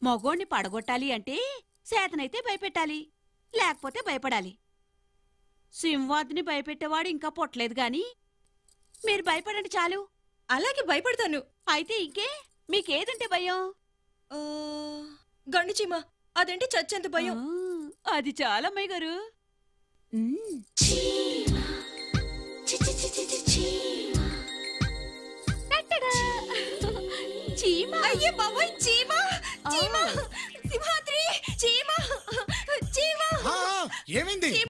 మగోణ్ణి పడగొట్టాలి అంటే సేతనైతే భయపెట్టాలి లేకపోతే భయపడాలి సింహాద్ని భయపెట్టేవాడు ఇంకా పుట్టలేదు గాని మీరు భయపడండి చాలు అలాగే భయపడతాను అయితే ఇంకే మీకేదంటే భయం ఆ, గండు చీమ అదేంటి చచ్చేంత భయం ఆ, అది చాలా అమ్మాయి గారు మ్మ్. టట్టడా. చీమ అయ్యే బాబోయ్ చీమ చీమ ఆ. సింహాద్రి చీమ చీమ ఆ, ఏమైంది